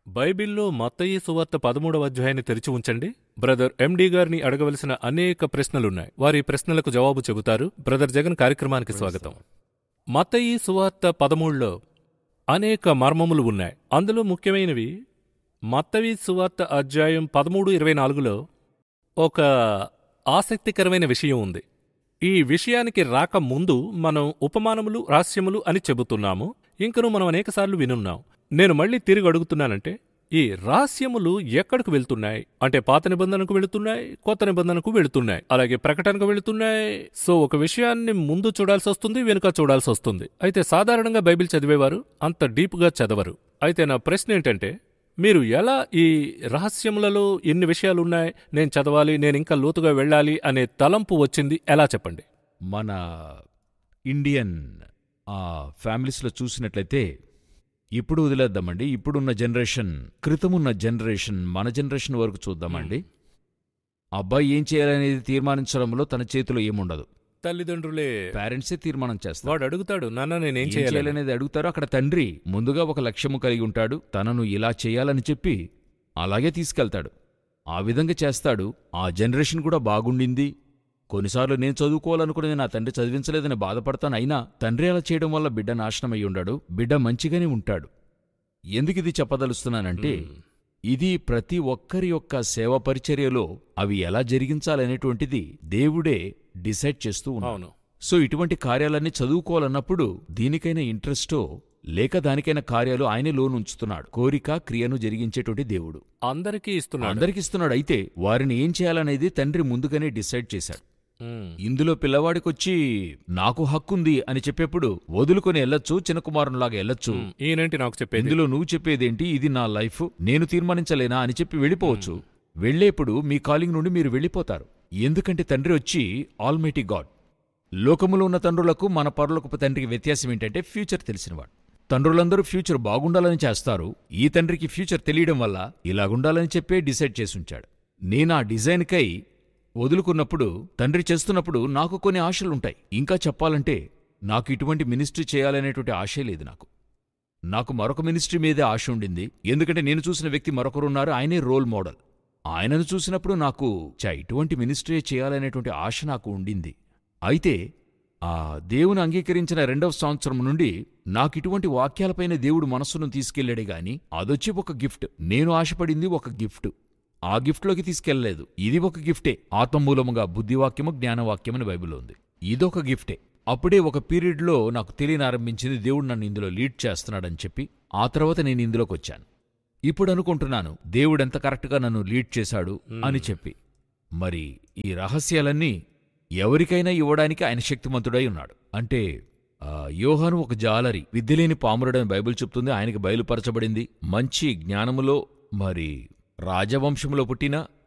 బైబిల్లో మత్తయి సువార్త పదమూడవ అధ్యాయాన్ని తెరిచి ఉంచండి బ్రదర్ ఎండి గారిని అడగవలసిన అనేక ప్రశ్నలున్నాయి వారి ప్రశ్నలకు జవాబు చెబుతారు బ్రదర్ జగన్ కార్యక్రమానికి స్వాగతం మత్తయి సువార్త పదమూడులో అనేక మర్మములు ఉన్నాయి అందులో ముఖ్యమైనవి మత్తయి సువార్త అధ్యాయం పదమూడు ఇరవై నాలుగులో ఒక ఆసక్తికరమైన విషయం ఉంది ఈ విషయానికి రాక ముందు మనం ఉపమానములు రహస్యములు అని చెబుతున్నాము ఇంకను మనం అనేకసార్లు వినున్నాం నేను మళ్ళీ తిరిగి అడుగుతున్నానంటే ఈ రహస్యములు ఎక్కడికి వెళ్తున్నాయి అంటే పాత నిబంధనకు వెళుతున్నాయి కొత్త నిబంధనకు వెళుతున్నాయి అలాగే ప్రకటనకు వెళుతున్నాయి సో ఒక విషయాన్ని ముందు చూడాల్సి వస్తుంది వెనుక చూడాల్సి వస్తుంది అయితే సాధారణంగా బైబిల్ చదివేవారు అంత డీప్గా చదవరు అయితే నా ప్రశ్న ఏంటంటే మీరు ఎలా ఈ రహస్యములలో ఎన్ని విషయాలున్నాయి నేను చదవాలి నేను ఇంకా లోతుగా వెళ్ళాలి అనే తలంపు వచ్చింది ఎలా చెప్పండి మన ఇండియన్ ఆ ఫ్యామిలీస్లో చూసినట్లయితే ఇప్పుడు వదిలేద్దామండి ఇప్పుడున్న జనరేషన్ క్రితమున్న జనరేషన్ మన జనరేషన్ వరకు చూద్దామండి అబ్బాయి ఏం చేయాలనేది తీర్మానించడంలో తన చేతిలో ఏముండదు తల్లిదండ్రులే పేరెంట్సే తీర్మానం చేస్తారు వాడు అడుగుతాడు నాన్న నేనేం ఏం చేయాలి చేయాలనేది అడుగుతారో అక్కడ తండ్రి ముందుగా ఒక లక్ష్యము కలిగి ఉంటాడు తనను ఇలా చేయాలని చెప్పి అలాగే తీసుకెళ్తాడు ఆ విధంగా చేస్తాడు ఆ జనరేషన్ కూడా బాగుండింది కొన్నిసార్లు నేను చదువుకోవాలనుకునేది నా తండ్రి చదివించలేదని బాధపడతాను అయినా తండ్రి అలా చేయడం వల్ల బిడ్డ నాశనమై ఉండాడు బిడ్డ మంచిగానే ఉంటాడు ఎందుకు ఇది చెప్పదలుస్తున్నానంటే ఇది ప్రతి ఒక్కరి యొక్క సేవ పరిచర్యలో అవి ఎలా జరిగించాలనేటువంటిది దేవుడే డిసైడ్ చేస్తూ ఉన్నాడు అవును సో ఇటువంటి కార్యాలన్నీ చదువుకోవాలన్నప్పుడు దీనికైనా ఇంట్రెస్టో లేక దానికైనా కార్యాలు ఆయనే లోనుంచుతున్నాడు కోరిక క్రియను జరిగించేటువంటి దేవుడు అందరికీ ఇస్తున్నాడు అందరికి ఇస్తున్నాడు అయితే వారిని ఏం చేయాలనేది తండ్రి ముందుగానే డిసైడ్ చేశాడు ఉమ్, ఇందులో పిల్లవాడికొచ్చి నాకు హక్కుంది అని చెప్పేప్పుడు వదులుకొని వెళ్ళొచ్చు చిన్న కుమారునిలాగా వెళ్ళొచ్చు ఉమ్, ఈయనేంటి నాకు చెప్పేది ఇందులో నువ్వు చెప్పేదేంటి ఇది నా లైఫ్ నేను తీర్మానించలేనా అని చెప్పి వెళ్ళిపోవచ్చు వెళ్ళేప్పుడు మీ కాలింగ్ నుండి మీరు వెళ్ళిపోతారు ఎందుకంటే తండ్రి వచ్చి ఆల్మైటీ గాడ్ లోకములో ఉన్న తండ్రులకు మన పరులకు తండ్రికి వ్యత్యాసం ఏంటంటే ఫ్యూచర్ తెలిసినవాడు తండ్రులందరూ ఫ్యూచర్ బాగుండాలని చేస్తారు ఈ తండ్రికి ఫ్యూచర్ తెలియడం వల్ల ఇలాగుండాలని చెప్పే డిసైడ్ చేసుంచాడు నేను ఆ డిజైన్కై వదులుకున్నప్పుడు తండ్రి చేస్తున్నప్పుడు నాకు కొన్ని ఆశలుంటాయి ఇంకా చెప్పాలంటే నాకు ఇటువంటి మినిస్ట్రీ చేయాలనేటువంటి ఆశే లేదు నాకు నాకు మరొక మినిస్ట్రీ మీదే ఆశ ఉండింది ఎందుకంటే నేను చూసిన వ్యక్తి మరొకరున్నారు ఆయనే రోల్ మోడల్ ఆయనను చూసినప్పుడు నాకు చా ఇటువంటి మినిస్ట్రీ చేయాలనేటువంటి ఆశ నాకు ఉండింది అయితే ఆ దేవుని అంగీకరించిన రెండవ సంవత్సరం నుండి నాకు ఇటువంటి వాక్యాలపైన దేవుడు మనస్సును తీసుకెళ్లాడే గాని అదొచ్చి ఒక గిఫ్ట్ నేను ఆశపడింది ఒక గిఫ్ట్ ఆ గిఫ్ట్లోకి తీసుకెళ్లలేదు ఇది ఒక గిఫ్టే ఆత్మమూలముగా బుద్ధివాక్యము జ్ఞానవాక్యమని బైబిల్లో ఉంది ఇదొక గిఫ్టే అప్పుడే ఒక పీరియడ్లో నాకు తెలియనారంభించింది దేవుడు నన్ను ఇందులో లీడ్ చేస్తున్నాడని చెప్పి ఆ తర్వాత నేను ఇందులోకి వచ్చాను ఇప్పుడు అనుకుంటున్నాను దేవుడెంత కరెక్ట్గా నన్ను లీడ్ చేశాడు అని చెప్పి మరి ఈ రహస్యాలన్నీ ఎవరికైనా ఇవ్వడానికి ఆయన శక్తిమంతుడై ఉన్నాడు అంటే ఆ, యోహాను ఒక జాలరి విద్యలేని పామురుడని బైబిల్ చెప్తుంది ఆయనకి బయలుపరచబడింది మంచి జ్ఞానములో మరి రాజవంశంలో పుట్టిన